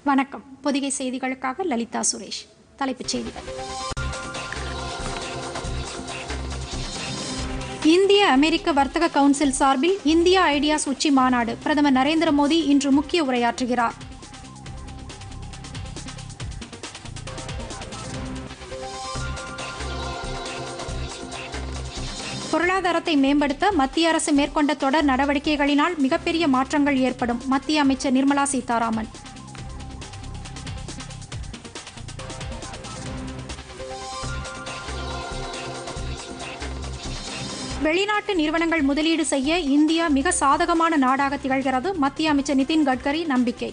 வணக்கம் பொதிகை செய்திகளுக்காக லலிதா சுரேஷ் தலைப்புச் செய்திகள் இந்திய அமெரிக்க வர்த்தக கவுன்சில் சார்பில் இந்தியா ஐடியாஸ் உச்சி மாநாடு பிரதமர் நரேந்திர மோடி இன்று முக்கிய உரையாற்றுகிறார் பொருளாதாரத்தை மேம்படுத்த மத்திய அரசு மேற்கொண்ட தொடர் நடவடிக்கைகளினால் மிகப்பெரிய மாற்றங்கள் ஏற்படும் மத்திய அமைச்சர் நிர்மலா சீதாராமன் வெளிநாட்டு நிறுவனங்கள் முதலீடு செய்ய இந்தியா மிக சாதகமான நாடாக திகழ்கிறது மத்திய அமைச்சர் நிதின் கட்கரி நம்பிக்கை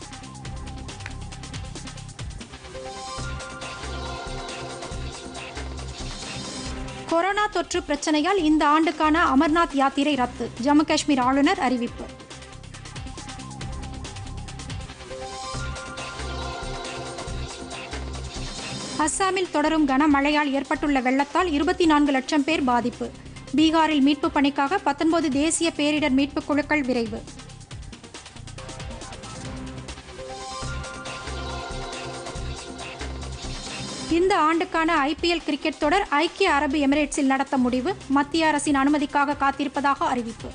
கொரோனா தொற்று பிரச்சனையால் இந்த ஆண்டுக்கான அமர்நாத் யாத்திரை ரத்து ஜம்மு காஷ்மீர் ஆளுநர் அறிவிப்பு அஸ்ஸாமில் தொடரும் கனமழையால் ஏற்பட்டுள்ள வெள்ளத்தால் இருபத்தி நான்கு லட்சம் பேர் பாதிப்பு பீகாரில் மீட்புப் பணிக்காக பத்தொன்பது தேசிய பேரிடர் மீட்புக் குழுக்கள் விரைவு இந்த ஆண்டுக்கான ஐபிஎல் கிரிக்கெட் தொடர் ஐக்கிய அரபு எமிரேட்ஸில் நடத்த முடிவு மத்திய அரசின் அனுமதிக்காக காத்திருப்பதாக அறிவிப்பு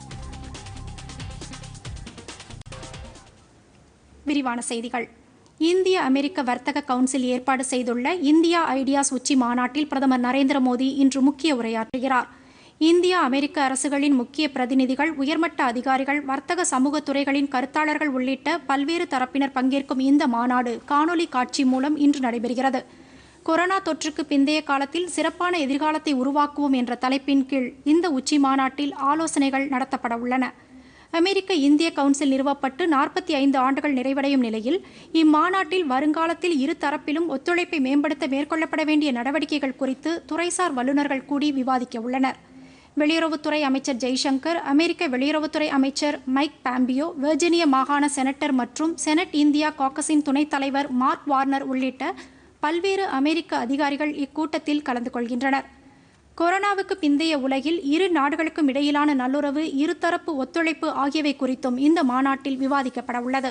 விரிவான செய்திகள் இந்திய அமெரிக்க வர்த்தக கவுன்சில் ஏற்பாடு செய்துள்ள இந்தியா ஐடியாஸ் உச்சி மாநாட்டில் பிரதமர் நரேந்திர மோடி இன்று முக்கிய உரையாற்றுகிறார் இந்தியா அமெரிக்க அரசுகளின் முக்கிய பிரதிநிதிகள் உயர்மட்ட அதிகாரிகள் வர்த்தக சமூக துறைகளின் கருத்தாளர்கள் உள்ளிட்ட பல்வேறு தரப்பினர் பங்கேற்கும் இந்த மாநாடு காணொலி காட்சி மூலம் இன்று நடைபெறுகிறது கொரோனா தொற்றுக்கு பிந்தைய காலத்தில் சிறப்பான எதிர்காலத்தை உருவாக்குவோம் என்ற தலைப்பின் கீழ் இந்த உச்சி மாநாட்டில் ஆலோசனைகள் நடத்தப்பட உள்ளன அமெரிக்க இந்திய கவுன்சில் நிறுவப்பட்டு நாற்பத்தி ஐந்து ஆண்டுகள் நிறைவடையும் நிலையில் இம்மாநாட்டில் வருங்காலத்தில் இரு தரப்பிலும் ஒத்துழைப்பை மேம்படுத்த மேற்கொள்ளப்பட வேண்டிய நடவடிக்கைகள் குறித்து துறைசார் வல்லுநர்கள் கூடி விவாதிக்க உள்ளனர் வெளியுறவுத்துறை அமைச்சர் ஜெய்சங்கர் அமெரிக்க வெளியுறவுத்துறை அமைச்சர் மைக் பாம்பியோ வெர்ஜினிய மாகாண செனட்டர் மற்றும் செனட் இந்தியா காக்கஸின் துணைத் தலைவர் மார்க் வார்னர் உள்ளிட்ட பல்வேறு அமெரிக்க அதிகாரிகள் இக்கூட்டத்தில் கலந்து கொள்கின்றனர் கொரோனாவுக்கு பிந்தைய உலகில் இரு நாடுகளுக்கும் இடையிலான நல்லுறவு இருதரப்பு ஒத்துழைப்பு ஆகியவை குறித்தும் இந்த மாநாட்டில் விவாதிக்கப்பட உள்ளது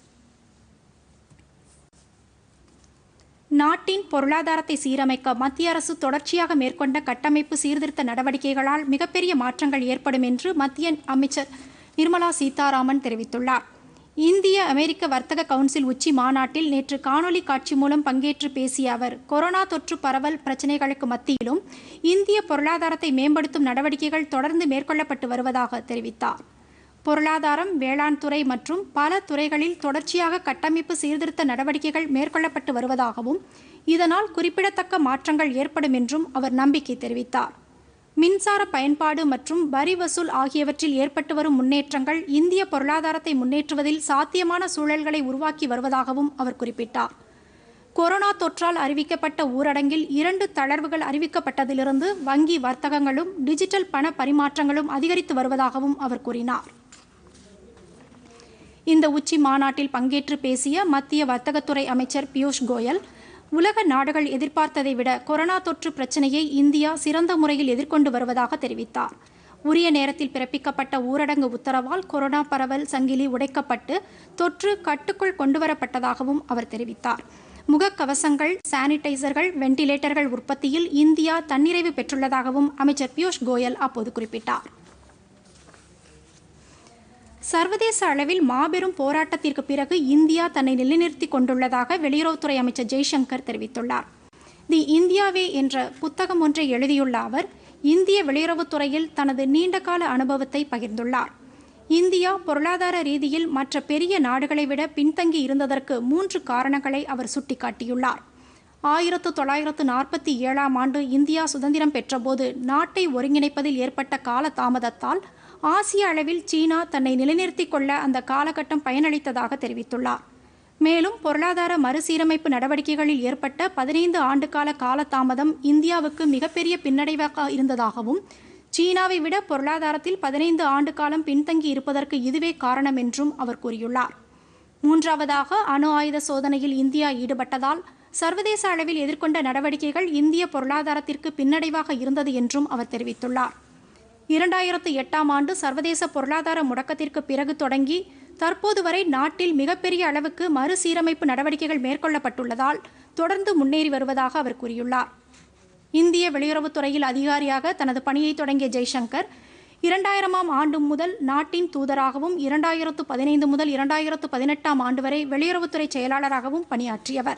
நாட்டின் பொருளாதாரத்தை சீரமைக்க மத்திய அரசு தொடர்ச்சியாக மேற்கொண்ட கட்டமைப்பு சீர்திருத்த நடவடிக்கைகளால் மிகப்பெரிய மாற்றங்கள் ஏற்படும் என்று மத்திய அமைச்சர் நிர்மலா சீதாராமன் தெரிவித்துள்ளார் இந்திய அமெரிக்க வர்த்தக கவுன்சில் உச்சி மாநாட்டில் நேற்று காணொலி காட்சி மூலம் பங்கேற்று பேசிய அவர் கொரோனா தொற்று பரவல் பிரச்சினைகளுக்கு மத்தியிலும் இந்திய பொருளாதாரத்தை மேம்படுத்தும் நடவடிக்கைகள் தொடர்ந்து மேற்கொள்ளப்பட்டு வருவதாக தெரிவித்தார் பொருளாதாரம் வேளாண் துறை மற்றும் பல துறைகளில் தொடர்ச்சியாக கட்டமைப்பு சீர்திருத்த நடவடிக்கைகள் மேற்கொள்ளப்பட்டு வருவதாகவும் இதனால் குறிப்பிடத்தக்க மாற்றங்கள் ஏற்படும் என்றும் அவர் நம்பிக்கை தெரிவித்தார் மின்சார பயன்பாடு மற்றும் வரி வசூல் ஆகியவற்றில் ஏற்பட்டு வரும் முன்னேற்றங்கள் இந்திய பொருளாதாரத்தை முன்னேற்றுவதில் சாத்தியமான சூழல்களை உருவாக்கி வருவதாகவும் அவர் குறிப்பிட்டார் கொரோனா தொற்றால் அறிவிக்கப்பட்ட ஊரடங்கில் இரண்டு தளர்வுகள் அறிவிக்கப்பட்டதிலிருந்து வங்கி வர்த்தகங்களும் டிஜிட்டல் பண பரிமாற்றங்களும் அதிகரித்து வருவதாகவும் அவர் கூறினார் இந்த உச்சி மாநாட்டில் பங்கேற்று பேசிய மத்திய வர்த்தகத்துறை அமைச்சர் பியூஷ் கோயல் உலக நாடுகள் எதிர்பார்த்ததை விட கொரோனா தொற்று பிரச்சனையை இந்தியா சிறந்த முறையில் எதிர்கொண்டு வருவதாக தெரிவித்தார் உரிய நேரத்தில் பிறப்பிக்கப்பட்ட ஊரடங்கு உத்தரவால் கொரோனா பரவல் சங்கிலி உடைக்கப்பட்டு தொற்று கட்டுக்குள் கொண்டுவரப்பட்டதாகவும் அவர் தெரிவித்தார் முகக்கவசங்கள் சானிடைசர்கள் வெண்டிலேட்டர்கள் உற்பத்தியில் இந்தியா தன்னிறைவு பெற்றுள்ளதாகவும் அமைச்சர் பியூஷ் கோயல் அப்போது குறிப்பிட்டார் சர்வதேச அளவில் மாபெரும் போராட்டத்திற்கு பிறகு இந்தியா தன்னை நிலைநிறுத்திக் கொண்டுள்ளதாக வெளியுறவுத்துறை அமைச்சர் ஜெய்சங்கர் தெரிவித்துள்ளார் தி இந்தியாவே என்ற புத்தகம் ஒன்றை எழுதியுள்ள அவர் இந்திய வெளியுறவுத்துறையில் தனது நீண்டகால அனுபவத்தை பகிர்ந்துள்ளார் இந்தியா பொருளாதார ரீதியில் மற்ற பெரிய நாடுகளை விட பின்தங்கி இருந்ததற்கு மூன்று காரணங்களை அவர் சுட்டிக்காட்டியுள்ளார் ஆயிரத்து தொள்ளாயிரத்து நாற்பத்தி ஏழாம் ஆண்டு இந்தியா சுதந்திரம் பெற்றபோது நாட்டை ஒருங்கிணைப்பதில் ஏற்பட்ட கால தாமதத்தால் ஆசிய அளவில் சீனா தன்னை நிலைநிறுத்திக் கொள்ள அந்த காலகட்டம் பயனளித்ததாக தெரிவித்துள்ளார் மேலும் பொருளாதார மறுசீரமைப்பு நடவடிக்கைகளில் ஏற்பட்ட பதினைந்து ஆண்டுகால காலதாமதம் இந்தியாவுக்கு மிகப்பெரிய பின்னடைவாக இருந்ததாகவும் சீனாவை விட பொருளாதாரத்தில் பதினைந்து ஆண்டு காலம் பின்தங்கி இருப்பதற்கு இதுவே காரணம் என்றும் அவர் கூறியுள்ளார் மூன்றாவதாக அணு ஆயுத சோதனையில் இந்தியா ஈடுபட்டதால் சர்வதேச அளவில் எதிர்கொண்ட நடவடிக்கைகள் இந்திய பொருளாதாரத்திற்கு பின்னடைவாக இருந்தது என்றும் அவர் தெரிவித்துள்ளார் இரண்டாயிரத்து எட்டாம் ஆண்டு சர்வதேச பொருளாதார முடக்கத்திற்கு பிறகு தொடங்கி தற்போது வரை நாட்டில் மிகப்பெரிய அளவுக்கு மறுசீரமைப்பு நடவடிக்கைகள் மேற்கொள்ளப்பட்டுள்ளதால் தொடர்ந்து முன்னேறி வருவதாக அவர் கூறியுள்ளார் இந்திய வெளியுறவுத்துறையில் அதிகாரியாக தனது பணியை தொடங்கிய ஜெய்சங்கர் இரண்டாயிரமாம் ஆண்டு முதல் நாட்டின் தூதராகவும் இரண்டாயிரத்து பதினைந்து முதல் இரண்டாயிரத்து பதினெட்டாம் ஆண்டு வரை வெளியுறவுத்துறை செயலாளராகவும் பணியாற்றியவர்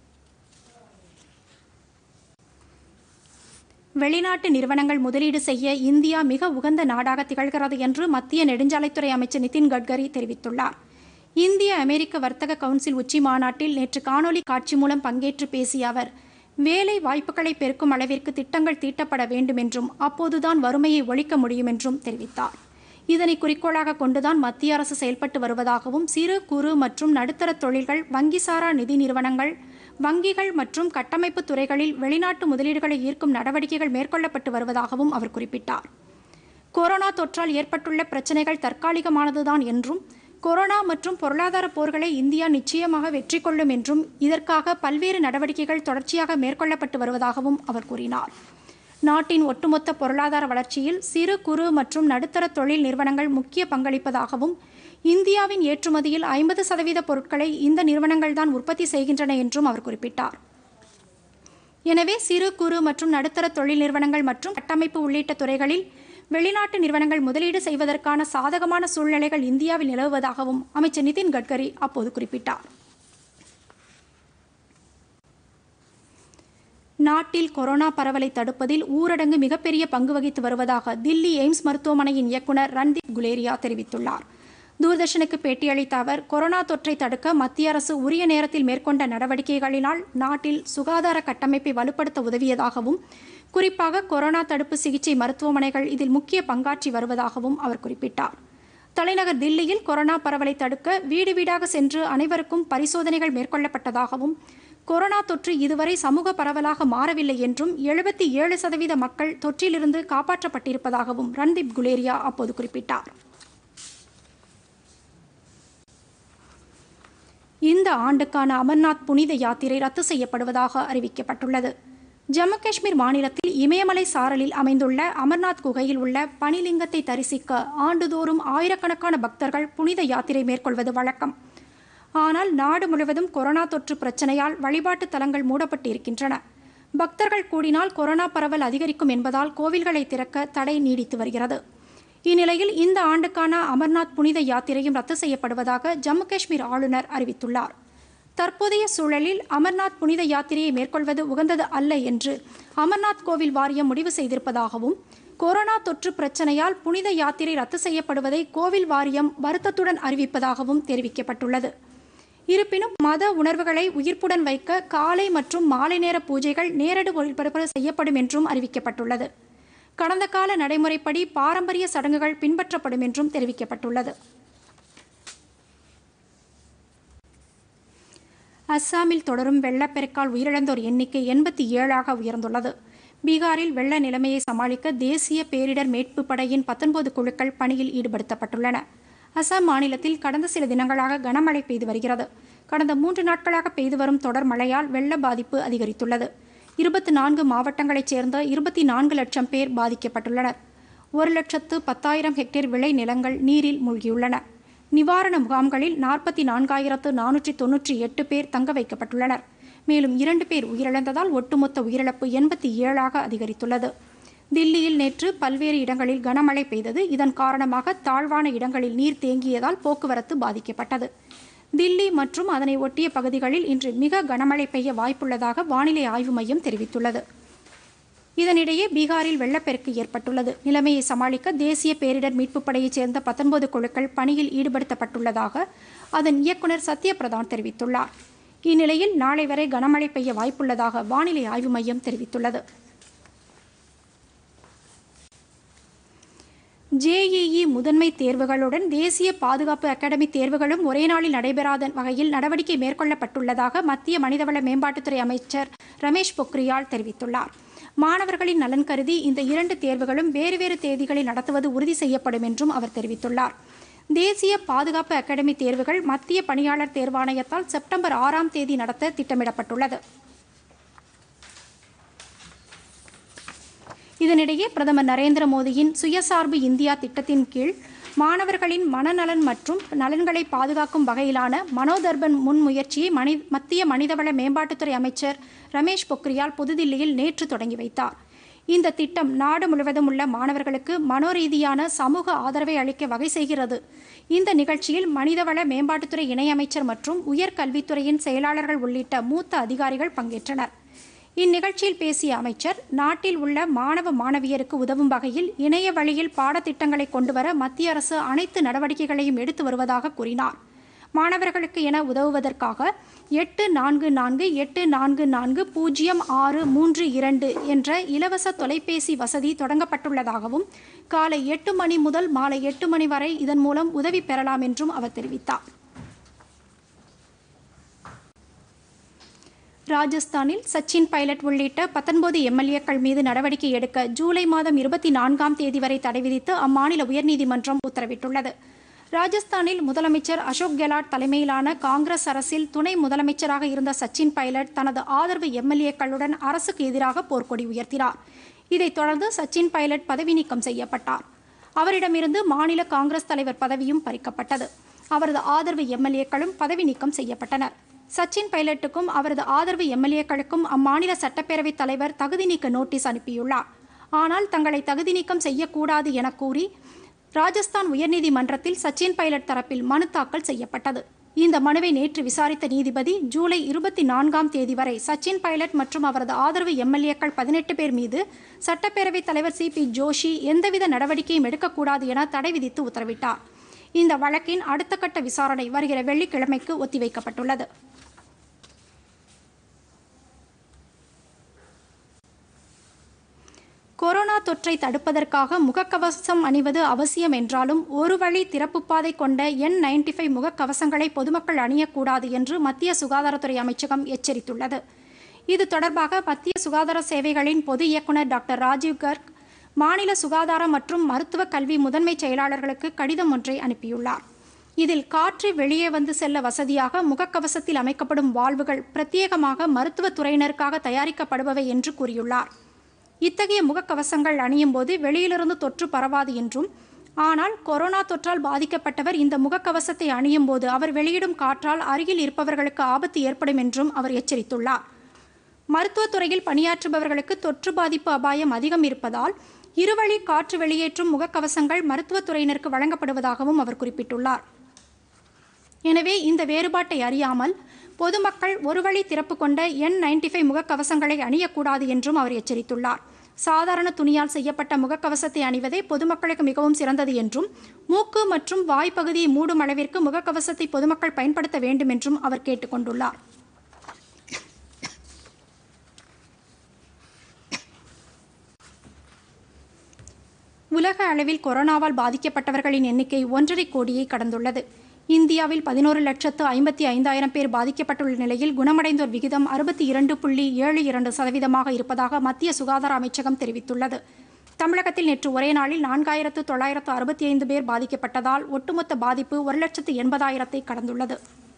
வெளிநாட்டு நிறுவனங்கள் முதலீடு செய்ய இந்தியா மிக உகந்த நாடாக திகழ்கிறது என்று மத்திய நெடுஞ்சாலைத்துறை அமைச்சர் நிதின் கட்கரி தெரிவித்துள்ளார் இந்திய அமெரிக்க வர்த்தக கவுன்சில் உச்சி மாநாட்டில் நேற்று காணொலி காட்சி மூலம் பங்கேற்று பேசிய அவர் வேலை வாய்ப்புகளை பெருக்கும் அளவிற்கு திட்டங்கள் தீட்டப்பட வேண்டும் என்றும் அப்போதுதான் வறுமையை ஒழிக்க முடியும் என்றும் தெரிவித்தார் இதனை குறிக்கோளாக கொண்டுதான் மத்திய அரசு செயல்பட்டு வருவதாகவும் சிறு குறு மற்றும் நடுத்தர தொழில்கள் வங்கிசாரா நிதி நிறுவனங்கள் வங்கிகள் மற்றும் கட்டமைப்பு துறைகளில் வெளிநாட்டு முதலீடுகளை ஈர்க்கும் நடவடிக்கைகள் மேற்கொள்ளப்பட்டு வருவதாகவும் அவர் குறிப்பிட்டார் கொரோனா தொற்றால் ஏற்பட்டுள்ள பிரச்சினைகள் தற்காலிகமானதுதான் என்றும் கொரோனா மற்றும் பொருளாதார போர்களை இந்தியா நிச்சயமாக வெற்றி கொள்ளும் என்றும் இதற்காக பல்வேறு நடவடிக்கைகள் தொடர்ச்சியாக மேற்கொள்ளப்பட்டு வருவதாகவும் அவர் கூறினார் நாட்டின் ஒட்டுமொத்த பொருளாதார வளர்ச்சியில் சிறு குறு மற்றும் நடுத்தர தொழில் நிறுவனங்கள் முக்கிய பங்களிப்பதாகவும் இந்தியாவின் ஏற்றுமதியில் ஐம்பது சதவீத பொருட்களை இந்த நிறுவனங்கள்தான் உற்பத்தி செய்கின்றன என்றும் அவர் குறிப்பிட்டார் எனவே சிறு குறு மற்றும் நடுத்தர தொழில் நிறுவனங்கள் மற்றும் கட்டமைப்பு உள்ளிட்ட துறைகளில் வெளிநாட்டு நிறுவனங்கள் முதலீடு செய்வதற்கான சாதகமான சூழ்நிலைகள் இந்தியாவில் நிலவுவதாகவும் அமைச்சர் நிதின் கட்கரி அப்போது குறிப்பிட்டார் நாட்டில் கொரோனா பரவலை தடுப்பதில் ஊரடங்கு மிகப்பெரிய பங்கு வகித்து வருவதாக தில்லி எய்ம்ஸ் மருத்துவமனையின் இயக்குநர் ரன்தீப் குலேரியா தெரிவித்துள்ளார் தூர்தர்ஷனுக்கு பேட்டியளித்த அவர் கொரோனா தொற்றை தடுக்க மத்திய அரசு உரிய நேரத்தில் மேற்கொண்ட நடவடிக்கைகளினால் நாட்டில் சுகாதார கட்டமைப்பை வலுப்படுத்த உதவியதாகவும் குறிப்பாக கொரோனா தடுப்பு சிகிச்சை மருத்துவமனைகள் இதில் முக்கிய பங்காற்றி வருவதாகவும் அவர் குறிப்பிட்டார் தலைநகர் தில்லியில் கொரோனா பரவலை தடுக்க வீடு வீடாக சென்று அனைவருக்கும் பரிசோதனைகள் மேற்கொள்ளப்பட்டதாகவும் கொரோனா தொற்று இதுவரை சமூக பரவலாக மாறவில்லை என்றும் எழுபத்தி ஏழு சதவீத மக்கள் தொற்றிலிருந்து காப்பாற்றப்பட்டிருப்பதாகவும் ரன்தீப் குலேரியா அப்போது குறிப்பிட்டார் இந்த ஆண்டுக்கான அமர்நாத் புனித யாத்திரை ரத்து செய்யப்படுவதாக அறிவிக்கப்பட்டுள்ளது ஜம்மு காஷ்மீர் மாநிலத்தில் இமயமலை சாரலில் அமைந்துள்ள அமர்நாத் குகையில் உள்ள பனிலிங்கத்தை தரிசிக்க ஆண்டுதோறும் ஆயிரக்கணக்கான பக்தர்கள் புனித யாத்திரை மேற்கொள்வது வழக்கம் ஆனால் நாடு முழுவதும் கொரோனா தொற்று பிரச்சனையால் வழிபாட்டு தலங்கள் மூடப்பட்டு இருக்கின்றன பக்தர்கள் கூடினால் கொரோனா பரவல் அதிகரிக்கும் என்பதால் கோவில்களை திறக்க தடை நீடித்து வருகிறது இந்நிலையில் இந்த ஆண்டுக்கான அமர்நாத் புனித யாத்திரையும் ரத்து செய்யப்படுவதாக ஜம்மு காஷ்மீர் ஆளுநர் அறிவித்துள்ளார் தற்போதைய சூழலில் அமர்நாத் புனித யாத்திரையை மேற்கொள்வது உகந்தது அல்ல என்று அமர்நாத் கோவில் வாரியம் முடிவு செய்திருப்பதாகவும் கொரோனா தொற்று பிரச்சனையால் புனித யாத்திரை ரத்து செய்யப்படுவதை கோவில் வாரியம் வருத்தத்துடன் அறிவிப்பதாகவும் தெரிவிக்கப்பட்டுள்ளது இருப்பினும் மத உணர்வுகளை உயிர்ப்புடன் வைக்க காலை மற்றும் மாலை நேர பூஜைகள் நேரடி ஒளிபரப்பு செய்யப்படும் என்றும் அறிவிக்கப்பட்டுள்ளது கடந்த கால நடைமுறைப்படி பாரம்பரிய சடங்குகள் பின்பற்றப்படும் என்றும் தெரிவிக்கப்பட்டுள்ளது அஸ்ஸாமில் தொடரும் வெள்ளப்பெருக்கால் உயிரிழந்தோர் எண்ணிக்கை எண்பத்தி ஏழாக உயர்ந்துள்ளது பீகாரில் வெள்ள நிலைமையை சமாளிக்க தேசிய பேரிடர் மீட்பு படையின் பத்தொன்பது குழுக்கள் பணியில் ஈடுபடுத்தப்பட்டுள்ளன அசாம் மாநிலத்தில் கடந்த சில தினங்களாக கனமழை பெய்து வருகிறது கடந்த மூன்று நாட்களாக பெய்து வரும் தொடர் மழையால் வெள்ள பாதிப்பு அதிகரித்துள்ளது இருபத்தி நான்கு மாவட்டங்களைச் சேர்ந்த இருபத்தி நான்கு லட்சம் பேர் பாதிக்கப்பட்டுள்ளனர் ஒரு லட்சத்து பத்தாயிரம் ஹெக்டேர் விளை நிலங்கள் நீரில் மூழ்கியுள்ளன நிவாரண முகாம்களில் நாற்பத்தி நான்காயிரத்து நானூற்றி தொன்னூற்றி எட்டு பேர் தங்க வைக்கப்பட்டுள்ளனர் மேலும் இரண்டு பேர் உயிரிழந்ததால் ஒட்டுமொத்த உயிரிழப்பு எண்பத்தி ஏழாக அதிகரித்துள்ளது தில்லியில் நேற்று பல்வேறு இடங்களில் கனமழை பெய்தது இதன் காரணமாக தாழ்வான இடங்களில் நீர் தேங்கியதால் போக்குவரத்து பாதிக்கப்பட்டது தில்லி மற்றும் அதனை ஒட்டிய பகுதிகளில் இன்று மிக கனமழை பெய்ய வாய்ப்புள்ளதாக வானிலை ஆய்வு மையம் தெரிவித்துள்ளது இதனிடையே பீகாரில் வெள்ளப்பெருக்கு ஏற்பட்டுள்ளது நிலைமையை சமாளிக்க தேசிய பேரிடர் மீட்புப் படையைச் சேர்ந்த பத்தொன்பது குழுக்கள் பணியில் ஈடுபடுத்தப்பட்டுள்ளதாக அதன் இயக்குநர் சத்யபிரதான் தெரிவித்துள்ளார் இந்நிலையில் நாளை வரை கனமழை பெய்ய வாய்ப்புள்ளதாக வானிலை ஆய்வு மையம் தெரிவித்துள்ளது ஜேஇஇ முதன்மை தேர்வுகளுடன் தேசிய பாதுகாப்பு அகாடமி தேர்வுகளும் ஒரே நாளில் நடைபெறாத வகையில் நடவடிக்கை மேற்கொள்ளப்பட்டுள்ளதாக மத்திய மனிதவள மேம்பாட்டுத்துறை அமைச்சர் ரமேஷ் பொக்ரியால் தெரிவித்துள்ளார் மாணவர்களின் நலன் கருதி இந்த இரண்டு தேர்வுகளும் வேறு வேறு தேதிகளில் நடத்துவது உறுதி செய்யப்படும் என்றும் அவர் தெரிவித்துள்ளார் தேசிய பாதுகாப்பு அகாடமி தேர்வுகள் மத்திய பணியாளர் தேர்வாணையத்தால் செப்டம்பர் ஆறாம் தேதி நடத்த திட்டமிடப்பட்டுள்ளது இதனிடையே பிரதமர் நரேந்திர மோடியின் சுயசார்பு இந்தியா திட்டத்தின் கீழ் மாணவர்களின் மனநலன் மற்றும் நலன்களை பாதுகாக்கும் வகையிலான மனோதர்பன் முன்முயற்சியை மனி மத்திய மனிதவள மேம்பாட்டுத்துறை அமைச்சர் ரமேஷ் பொக்ரியால் புதுதில்லியில் நேற்று தொடங்கி வைத்தார் இந்த திட்டம் நாடு முழுவதும் உள்ள மாணவர்களுக்கு மனோரீதியான சமூக ஆதரவை அளிக்க வகை செய்கிறது இந்த நிகழ்ச்சியில் மனிதவள மேம்பாட்டுத்துறை இணையமைச்சர் மற்றும் உயர்கல்வித்துறையின் செயலாளர்கள் உள்ளிட்ட மூத்த அதிகாரிகள் பங்கேற்றனர் இந்நிகழ்ச்சியில் பேசிய அமைச்சர் நாட்டில் உள்ள மாணவ மாணவியருக்கு உதவும் வகையில் இணைய வழியில் பாடத்திட்டங்களை கொண்டுவர மத்திய அரசு அனைத்து நடவடிக்கைகளையும் எடுத்து வருவதாக கூறினார் மாணவர்களுக்கு என உதவுவதற்காக எட்டு நான்கு நான்கு எட்டு நான்கு நான்கு பூஜ்ஜியம் ஆறு மூன்று இரண்டு என்ற இலவச தொலைபேசி வசதி தொடங்கப்பட்டுள்ளதாகவும் காலை எட்டு மணி முதல் மாலை எட்டு மணி வரை இதன் மூலம் உதவி பெறலாம் என்றும் அவர் தெரிவித்தார் ராஜஸ்தானில் சச்சின் பைலட் உள்ளிட்ட பத்தொன்பது எம்எல்ஏக்கள் மீது நடவடிக்கை எடுக்க ஜூலை மாதம் இருபத்தி நான்காம் தேதி வரை தடை விதித்து அம்மாநில உயர்நீதிமன்றம் உத்தரவிட்டுள்ளது ராஜஸ்தானில் முதலமைச்சர் அசோக் கெலாட் தலைமையிலான காங்கிரஸ் அரசில் துணை முதலமைச்சராக இருந்த சச்சின் பைலட் தனது ஆதரவு எம்எல்ஏக்களுடன் அரசுக்கு எதிராக போர்க்கொடி உயர்த்தினார் இதைத் தொடர்ந்து சச்சின் பைலட் பதவி நீக்கம் செய்யப்பட்டார் அவரிடமிருந்து மாநில காங்கிரஸ் தலைவர் பதவியும் பறிக்கப்பட்டது அவரது ஆதரவு எம்எல்ஏக்களும் பதவி நீக்கம் செய்யப்பட்டனர் சச்சின் பைலட்டுக்கும் அவரது ஆதரவு எம்எல்ஏக்களுக்கும் அம்மாநில சட்டப்பேரவைத் தலைவர் தகுதி நீக்க நோட்டீஸ் அனுப்பியுள்ளார் ஆனால் தங்களை தகுதி நீக்கம் செய்யக்கூடாது என கூறி ராஜஸ்தான் உயர்நீதிமன்றத்தில் சச்சின் பைலட் தரப்பில் மனு தாக்கல் செய்யப்பட்டது இந்த மனுவை நேற்று விசாரித்த நீதிபதி ஜூலை இருபத்தி நான்காம் தேதி வரை சச்சின் பைலட் மற்றும் அவரது ஆதரவு எம்எல்ஏக்கள் பதினெட்டு பேர் மீது சட்டப்பேரவைத் தலைவர் சி பி ஜோஷி எந்தவித நடவடிக்கையும் எடுக்கக்கூடாது என தடை விதித்து உத்தரவிட்டார் இந்த வழக்கின் அடுத்த கட்ட விசாரணை வருகிற வெள்ளிக்கிழமைக்கு ஒத்திவைக்கப்பட்டுள்ளது கொரோனா தொற்றை தடுப்பதற்காக முகக்கவசம் அணிவது அவசியம் என்றாலும் ஒரு வழி திறப்பு பாதை கொண்ட என் நைன்டி ஃபைவ் முகக்கவசங்களை பொதுமக்கள் அணியக்கூடாது என்று மத்திய சுகாதாரத்துறை அமைச்சகம் எச்சரித்துள்ளது இது தொடர்பாக மத்திய சுகாதார சேவைகளின் பொது இயக்குநர் டாக்டர் ராஜீவ் கர்க் மாநில சுகாதாரம் மற்றும் மருத்துவ கல்வி முதன்மை செயலாளர்களுக்கு கடிதம் ஒன்றை அனுப்பியுள்ளார் இதில் காற்று வெளியே வந்து செல்ல வசதியாக முகக்கவசத்தில் அமைக்கப்படும் வால்வுகள் பிரத்யேகமாக மருத்துவத்துறையினருக்காக தயாரிக்கப்படுபவை என்று கூறியுள்ளார் இத்தகைய முகக்கவசங்கள் அணியும் போது வெளியிலிருந்து தொற்று பரவாது என்றும் ஆனால் கொரோனா தொற்றால் பாதிக்கப்பட்டவர் இந்த முகக்கவசத்தை அணியும் போது அவர் வெளியிடும் காற்றால் அருகில் இருப்பவர்களுக்கு ஆபத்து ஏற்படும் என்றும் அவர் எச்சரித்துள்ளார் மருத்துவத்துறையில் பணியாற்றுபவர்களுக்கு தொற்று பாதிப்பு அபாயம் அதிகம் இருப்பதால் இருவழி காற்று வெளியேற்றும் முகக்கவசங்கள் மருத்துவத்துறையினருக்கு வழங்கப்படுவதாகவும் அவர் குறிப்பிட்டுள்ளார் எனவே இந்த வேறுபாட்டை அறியாமல் பொதுமக்கள் ஒருவழி திறப்பு கொண்ட என் நைன்டி ஃபைவ் முகக்கவசங்களை அணியக்கூடாது என்றும் அவர் எச்சரித்துள்ளார் சாதாரண துணியால் செய்யப்பட்ட முகக்கவசத்தை அணிவதே பொதுமக்களுக்கு மிகவும் சிறந்தது என்றும் மூக்கு மற்றும் வாய்ப்பகுதியை மூடும் அளவிற்கு முகக்கவசத்தை பொதுமக்கள் பயன்படுத்த வேண்டும் என்றும் அவர் கேட்டுக்கொண்டுள்ளார் உலக அளவில் கொரோனாவால் பாதிக்கப்பட்டவர்களின் எண்ணிக்கை ஒன்றரை கோடியை கடந்துள்ளது இந்தியாவில் பதினோரு லட்சத்து ஐம்பத்தி ஐந்தாயிரம் பேர் பாதிக்கப்பட்டுள்ள நிலையில் குணமடைந்தோர் விகிதம் அறுபத்தி இரண்டு புள்ளி ஏழு இரண்டு சதவீதமாக இருப்பதாக மத்திய சுகாதார அமைச்சகம் தெரிவித்துள்ளது தமிழகத்தில் நேற்று ஒரே நாளில் நான்காயிரத்து தொள்ளாயிரத்து அறுபத்தி ஐந்து பேர் பாதிக்கப்பட்டதால் ஒட்டுமொத்த பாதிப்பு ஒரு லட்சத்து எண்பதாயிரத்தை கடந்துள்ளது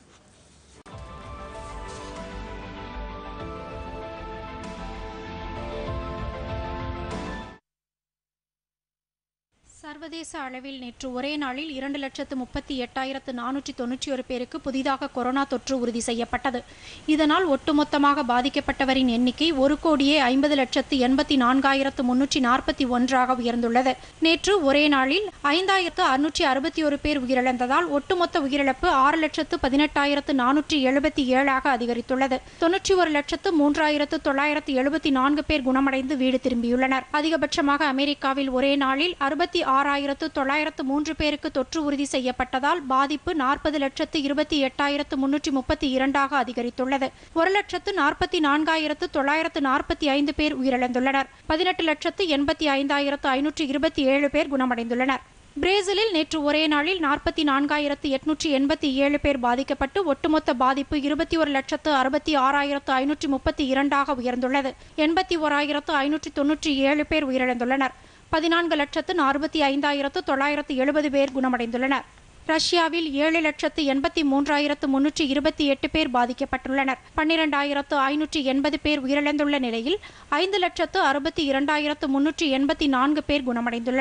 சர்வதேச அளவில் நேற்று ஒரே நாளில் இரண்டு லட்சத்து முப்பத்தி எட்டாயிரத்து நானூற்றி தொன்னூற்றி ஒரு பேருக்கு புதிதாக கொரோனா தொற்று உறுதி செய்யப்பட்டது இதனால் ஒட்டுமொத்தமாக பாதிக்கப்பட்டவரின் எண்ணிக்கை ஒரு கோடியே ஐம்பது லட்சத்து எண்பத்தி நான்காயிரத்து முன்னூற்றி நாற்பத்தி ஒன்றாக உயர்ந்துள்ளது நேற்று ஒரே நாளில் ஐந்தாயிரத்து அறுநூற்றி அறுபத்தி ஒரு பேர் உயிரிழந்ததால் ஒட்டுமொத்த உயிரிழப்பு ஆறு லட்சத்து பதினெட்டாயிரத்து நானூற்றி எழுபத்தி ஏழாக அதிகரித்துள்ளது தொன்னூற்றி ஒரு லட்சத்து மூன்றாயிரத்து தொள்ளாயிரத்து எழுபத்தி நான்கு பேர் குணமடைந்து வீடு திரும்பியுள்ளனர் அதிகபட்சமாக அமெரிக்காவில் ஒரே நாளில் அறுபத்தி ஆறாயிரத்து தொள்ளாயிரத்து மூன்று பேருக்கு தொற்று உறுதி செய்யப்பட்டதால் பாதிப்பு நாற்பது லட்சத்து இருபத்தி எட்டாயிரத்து முன்னூற்றி முப்பத்தி இரண்டாக அதிகரித்துள்ளது ஒரு லட்சத்து நாற்பத்தி நான்காயிரத்து தொள்ளாயிரத்து நாற்பத்தி ஐந்து பேர் உயிரிழந்துள்ளனர் பதினெட்டு லட்சத்து எண்பத்தி ஐந்தாயிரத்து ஐநூற்றி இருபத்தி ஏழு பேர் குணமடைந்துள்ளனர் பிரேசிலில் நேற்று ஒரே நாளில் நாற்பத்தி நான்காயிரத்து எட்நூற்றி எண்பத்தி ஏழு பேர் பாதிக்கப்பட்டு ஒட்டுமொத்த பாதிப்பு இருபத்தி ஒரு லட்சத்து அறுபத்தி ஆறாயிரத்து ஐநூற்றி முப்பத்தி இரண்டாக உயர்ந்துள்ளது எண்பத்தி ஓராயிரத்து ஐநூற்றி தொன்னூற்றி ஏழு பேர் உயிரிழந்துள்ளனர் பதினான்கு லட்சத்து நாற்பத்தி ஐந்தாயிரத்து தொள்ளாயிரத்து எழுபது பேர் குணமடைந்துள்ளனர் ரஷ்யாவில் ஏழு லட்சத்து எண்பத்தி மூன்றாயிரத்து முன்னூற்றி இருபத்தி எட்டு பேர் பாதிக்கப்பட்டுள்ளனர் பன்னிரெண்டாயிரத்து ஐநூற்றி எண்பது பேர் உயிரிழந்துள்ள நிலையில் ஐந்து லட்சத்து அறுபத்தி இரண்டாயிரத்து முன்னூற்றி எண்பத்தி நான்கு பேர் குணமடைந்துள்ளனர்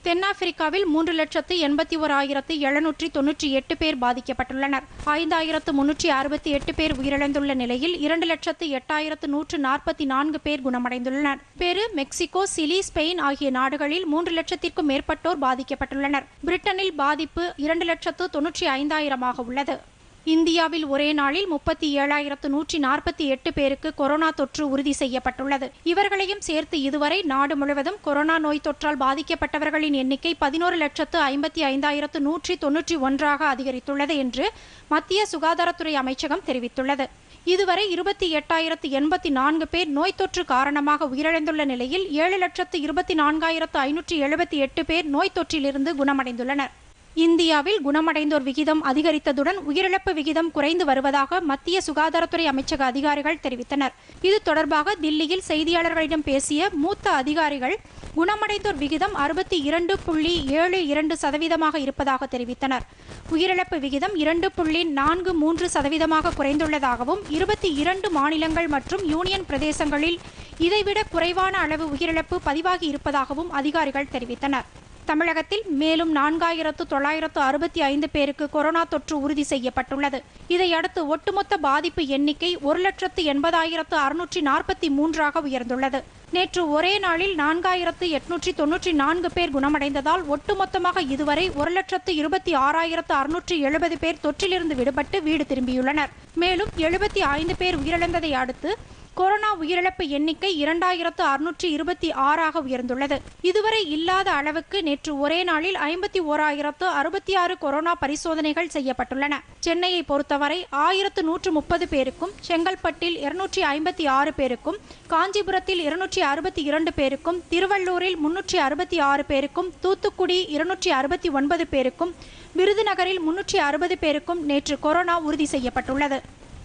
தென்னாப்பிரிக்காவில் மூன்று லட்சத்து எண்பத்தி ஓராயிரத்து எழுநூற்றி தொன்னூற்றி எட்டு பேர் பாதிக்கப்பட்டுள்ளனர் ஐந்தாயிரத்து முன்னூற்றி அறுபத்தி எட்டு பேர் உயிரிழந்துள்ள நிலையில் இரண்டு லட்சத்து எட்டாயிரத்து நூற்று நாற்பத்தி நான்கு பேர் குணமடைந்துள்ளனர் பெரு மெக்சிகோ சிலி ஸ்பெயின் ஆகிய நாடுகளில் மூன்று லட்சத்திற்கும் மேற்பட்டோர் பாதிக்கப்பட்டுள்ளனர் பிரிட்டனில் பாதிப்பு இரண்டு லட்சத்து தொன்னூற்றி ஐந்தாயிரமாக உள்ளது இந்தியாவில் ஒரே நாளில் முப்பத்தி ஏழாயிரத்து நூற்றி நாற்பத்தி எட்டு பேருக்கு கொரோனா தொற்று உறுதி செய்யப்பட்டுள்ளது இவர்களையும் சேர்த்து இதுவரை நாடு முழுவதும் கொரோனா நோய் தொற்றால் பாதிக்கப்பட்டவர்களின் எண்ணிக்கை பதினோரு லட்சத்து ஐம்பத்தி ஐந்தாயிரத்து நூற்றி தொன்னூற்றி ஒன்றாக அதிகரித்துள்ளது என்று மத்திய சுகாதாரத்துறை அமைச்சகம் தெரிவித்துள்ளது இதுவரை இருபத்தி எட்டாயிரத்து எண்பத்தி நான்கு பேர் நோய் தொற்று காரணமாக உயிரிழந்துள்ள நிலையில் ஏழு லட்சத்து இருபத்தி நான்காயிரத்து ஐநூற்றி எழுபத்தி எட்டு பேர் நோய் தொற்றிலிருந்து குணமடைந்துள்ளனர் இந்தியாவில் குணமடைந்தோர் விகிதம் அதிகரித்ததுடன் உயிரிழப்பு விகிதம் குறைந்து வருவதாக மத்திய சுகாதாரத்துறை அமைச்சக அதிகாரிகள் தெரிவித்தனர் இது தொடர்பாக தில்லியில் செய்தியாளர்களிடம் பேசிய மூத்த அதிகாரிகள் குணமடைந்தோர் விகிதம் அறுபத்தி இரண்டு புள்ளி ஏழு இரண்டு சதவீதமாக இருப்பதாக தெரிவித்தனர் உயிரிழப்பு விகிதம் இரண்டு புள்ளி நான்கு மூன்று சதவீதமாக குறைந்துள்ளதாகவும் இருபத்தி இரண்டு மாநிலங்கள் மற்றும் யூனியன் பிரதேசங்களில் இதைவிட குறைவான அளவு உயிரிழப்பு பதிவாகி இருப்பதாகவும் அதிகாரிகள் தெரிவித்தனர் தமிழகத்தில் மேலும் நான்காயிரத்து தொள்ளாயிரத்து அறுபத்தி ஐந்து பேருக்கு கொரோனா தொற்று உறுதி செய்யப்பட்டுள்ளது இதையடுத்து ஒட்டுமொத்த பாதிப்பு எண்ணிக்கை ஒரு லட்சத்து எண்பதாயிரத்து அறுநூற்றி நாற்பத்தி மூன்றாக உயர்ந்துள்ளது நேற்று ஒரே நாளில் நான்காயிரத்து எட்நூற்றி தொன்னூற்றி நான்கு பேர் குணமடைந்ததால் ஒட்டுமொத்தமாக இதுவரை ஒரு லட்சத்து இருபத்தி ஆறாயிரத்து அறுநூற்றி எழுபது பேர் தொற்றிலிருந்து விடுபட்டு வீடு திரும்பியுள்ளனர் மேலும் எழுபத்தி ஐந்து பேர் உயிரிழந்ததை அடுத்து கொரோனா உயிரிழப்பு எண்ணிக்கை இரண்டாயிரத்து அறுநூற்றி இருபத்தி ஆறாக உயர்ந்துள்ளது இதுவரை இல்லாத அளவுக்கு நேற்று ஒரே நாளில் ஐம்பத்தி ஓராயிரத்து அறுபத்தி ஆறு கொரோனா பரிசோதனைகள் செய்யப்பட்டுள்ளன சென்னையை பொறுத்தவரை ஆயிரத்து நூற்று முப்பது பேருக்கும் செங்கல்பட்டில் இருநூற்றி ஐம்பத்தி ஆறு பேருக்கும் காஞ்சிபுரத்தில் இருநூற்றி அறுபத்தி இரண்டு பேருக்கும் திருவள்ளூரில் முன்னூற்றி அறுபத்தி ஆறு பேருக்கும் தூத்துக்குடி இருநூற்றி அறுபத்தி ஒன்பது பேருக்கும் விருதுநகரில் முன்னூற்றி அறுபது பேருக்கும் நேற்று கொரோனா உறுதி செய்யப்பட்டுள்ளது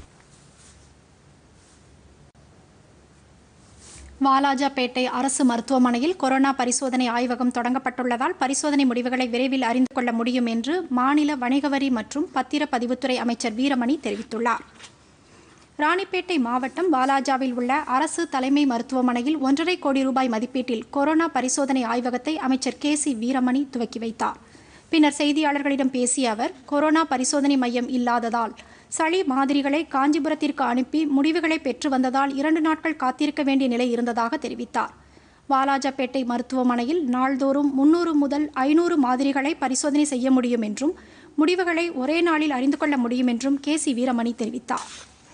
வாலாஜாபேட்டை அரசு மருத்துவமனையில் கொரோனா பரிசோதனை ஆய்வகம் தொடங்கப்பட்டுள்ளதால் பரிசோதனை முடிவுகளை விரைவில் அறிந்து கொள்ள முடியும் என்று மாநில வணிக வரி மற்றும் பத்திரப்பதிவுத்துறை அமைச்சர் வீரமணி தெரிவித்துள்ளார் ராணிப்பேட்டை மாவட்டம் வாலாஜாவில் உள்ள அரசு தலைமை மருத்துவமனையில் ஒன்றரை கோடி ரூபாய் மதிப்பீட்டில் கொரோனா பரிசோதனை ஆய்வகத்தை அமைச்சர் கே சி வீரமணி துவக்கி வைத்தார் பின்னர் செய்தியாளர்களிடம் பேசிய அவர் கொரோனா பரிசோதனை மையம் இல்லாததால் சளி மாதிரிகளை காஞ்சிபுரத்திற்கு அனுப்பி முடிவுகளை பெற்று வந்ததால் இரண்டு நாட்கள் காத்திருக்க வேண்டிய நிலை இருந்ததாக தெரிவித்தார் வாலாஜாபேட்டை மருத்துவமனையில் நாள்தோறும் முன்னூறு முதல் ஐநூறு மாதிரிகளை பரிசோதனை செய்ய முடியும் என்றும் முடிவுகளை ஒரே நாளில் அறிந்து கொள்ள முடியும் என்றும் கே சி வீரமணி தெரிவித்தார்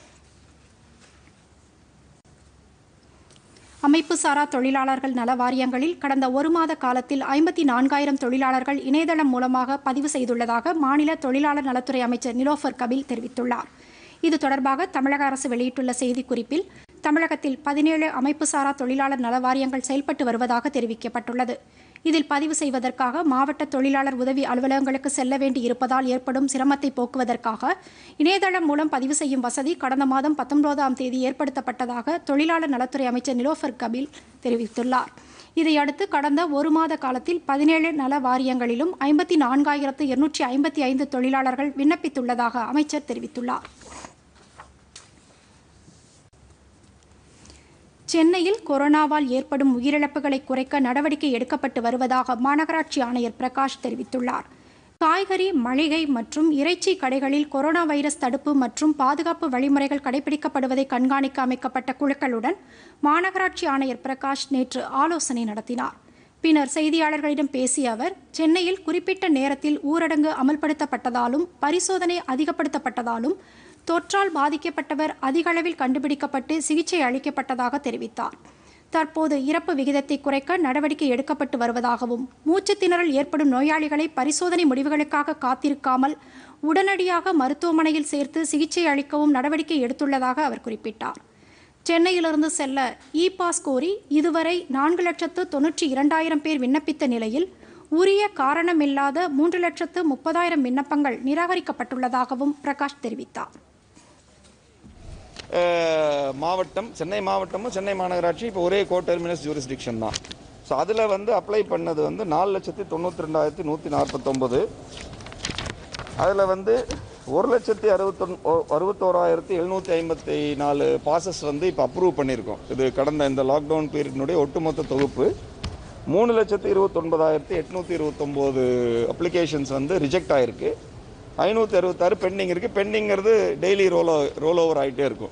அமைப்பு சாரா தொழிலாளர்கள் நல வாரியங்களில் கடந்த ஒரு மாத காலத்தில் ஐம்பத்தி நான்காயிரம் தொழிலாளர்கள் இணையதளம் மூலமாக பதிவு செய்துள்ளதாக மாநில தொழிலாளர் நலத்துறை அமைச்சர் நிலோஃபர் கபில் தெரிவித்துள்ளார் இது தொடர்பாக தமிழக அரசு வெளியிட்டுள்ள செய்திக்குறிப்பில் தமிழகத்தில் பதினேழு அமைப்பு சாரா தொழிலாளர் நல வாரியங்கள் செயல்பட்டு வருவதாக தெரிவிக்கப்பட்டுள்ளது இதில் பதிவு செய்வதற்காக மாவட்ட தொழிலாளர் உதவி அலுவலகங்களுக்கு செல்ல வேண்டி இருப்பதால் ஏற்படும் சிரமத்தை போக்குவதற்காக இணையதளம் மூலம் பதிவு செய்யும் வசதி கடந்த மாதம் பத்தொன்பதாம் தேதி ஏற்படுத்தப்பட்டதாக தொழிலாளர் நலத்துறை அமைச்சர் நிலோஃபர் கபில் தெரிவித்துள்ளார் இதையடுத்து கடந்த ஒரு மாத காலத்தில் பதினேழு நல வாரியங்களிலும் ஐம்பத்தி நான்காயிரத்து இருநூற்றி ஐம்பத்தி ஐந்து தொழிலாளர்கள் விண்ணப்பித்துள்ளதாக அமைச்சர் தெரிவித்துள்ளார் சென்னையில் கொரோனாவால் ஏற்படும் உயிரிழப்புகளை குறைக்க நடவடிக்கை எடுக்கப்பட்டு வருவதாக மாநகராட்சி ஆணையர் பிரகாஷ் தெரிவித்துள்ளார் காய்கறி மளிகை மற்றும் இறைச்சி கடைகளில் கொரோனா வைரஸ் தடுப்பு மற்றும் பாதுகாப்பு வழிமுறைகள் கடைபிடிக்கப்படுவதை கண்காணிக்க அமைக்கப்பட்ட குழுக்களுடன் மாநகராட்சி ஆணையர் பிரகாஷ் நேற்று ஆலோசனை நடத்தினார் பின்னர் செய்தியாளர்களிடம் பேசிய அவர் சென்னையில் குறிப்பிட்ட நேரத்தில் ஊரடங்கு அமல்படுத்தப்பட்டதாலும் பரிசோதனை அதிகப்படுத்தப்பட்டதாலும் தொற்றால் பாதிக்கப்பட்டவர் அதிக அளவில் கண்டுபிடிக்கப்பட்டு சிகிச்சை அளிக்கப்பட்டதாக தெரிவித்தார் தற்போது இறப்பு விகிதத்தை குறைக்க நடவடிக்கை எடுக்கப்பட்டு வருவதாகவும் மூச்சுத் திணறல் ஏற்படும் நோயாளிகளை பரிசோதனை முடிவுகளுக்காக காத்திருக்காமல் உடனடியாக மருத்துவமனையில் சேர்த்து சிகிச்சை அளிக்கவும் நடவடிக்கை எடுத்துள்ளதாக அவர் குறிப்பிட்டார் சென்னையிலிருந்து செல்ல இ பாஸ் கோரி இதுவரை நான்கு லட்சத்து தொன்னூற்றி இரண்டாயிரம் பேர் விண்ணப்பித்த நிலையில் உரிய காரணமில்லாத மூன்று லட்சத்து முப்பதாயிரம் விண்ணப்பங்கள் நிராகரிக்கப்பட்டுள்ளதாகவும் பிரகாஷ் தெரிவித்தார் அஹ், மாவட்டம் சென்னை மாவட்டமும் சென்னை மாநகராட்சி இப்போ ஒரே கோ டெர்மினஸ் ஜூரிஸ்டிக்ஷன் தான் ஸோ அதில் வந்து அப்ளை பண்ணது வந்து நாலு லட்சத்தி தொண்ணூற்றி ரெண்டாயிரத்தி நூற்றி நாற்பத்தொம்பது அதில் வந்து ஒரு லட்சத்தி அறுபத்தொன் அறுபத்தோராயிரத்தி எழுநூற்றி ஐம்பத்தி நாலு பாசஸ் வந்து இப்போ அப்ரூவ் பண்ணியிருக்கோம் இது கடந்த இந்த லாக்டவுன் பீரியட்னுடைய ஒட்டுமொத்த தொகுப்பு மூணு லட்சத்து இருபத்தொன்பதாயிரத்தி எட்நூற்றி இருபத்தொம்போது அப்ளிகேஷன்ஸ் வந்து ரிஜெக்ட் ஆகிருக்கு ஐநூற்றி அறுபத்தாறு பெண்டிங் இருக்குது பெண்டிங்கிறது டெய்லி ரோல் ரோல் ஓவர் ஆகிட்டே இருக்கும்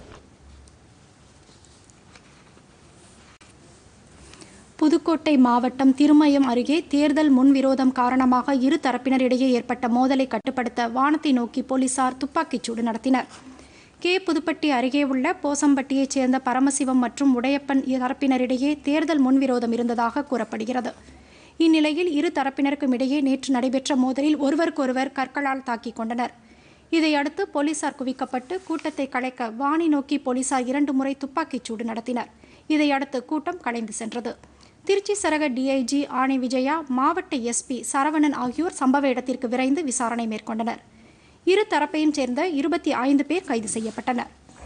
புதுக்கோட்டை மாவட்டம் திருமயம் அருகே தேர்தல் முன்விரோதம் காரணமாக இரு தரப்பினரிடையே ஏற்பட்ட மோதலை கட்டுப்படுத்த வானத்தை நோக்கி போலீசார் துப்பாக்கிச்சூடு நடத்தினர் கே புதுப்பட்டி அருகே உள்ள போசம்பட்டியைச் சேர்ந்த பரமசிவம் மற்றும் உடையப்பன் தரப்பினரிடையே தேர்தல் முன்விரோதம் இருந்ததாக கூறப்படுகிறது இந்நிலையில் இரு தரப்பினருக்கும் இடையே நேற்று நடைபெற்ற மோதலில் ஒருவருக்கொருவர் கற்களால் தாக்கிக் கொண்டனர் இதையடுத்து போலீசார் குவிக்கப்பட்டு கூட்டத்தை கலைக்க வானை நோக்கி போலீசார் இரண்டு முறை துப்பாக்கிச்சூடு நடத்தினர் இதையடுத்து கூட்டம் கலைந்து சென்றது திருச்சி சரக டிஐஜி ஆணை விஜயா மாவட்ட எஸ்பி சரவணன் ஆகியோர் சம்பவ இடத்திற்கு விரைந்து விசாரணை மேற்கொண்டனர் இரு தரப்பையும் சேர்ந்த இருபத்தி ஐந்து பேர் கைது செய்யப்பட்டனர்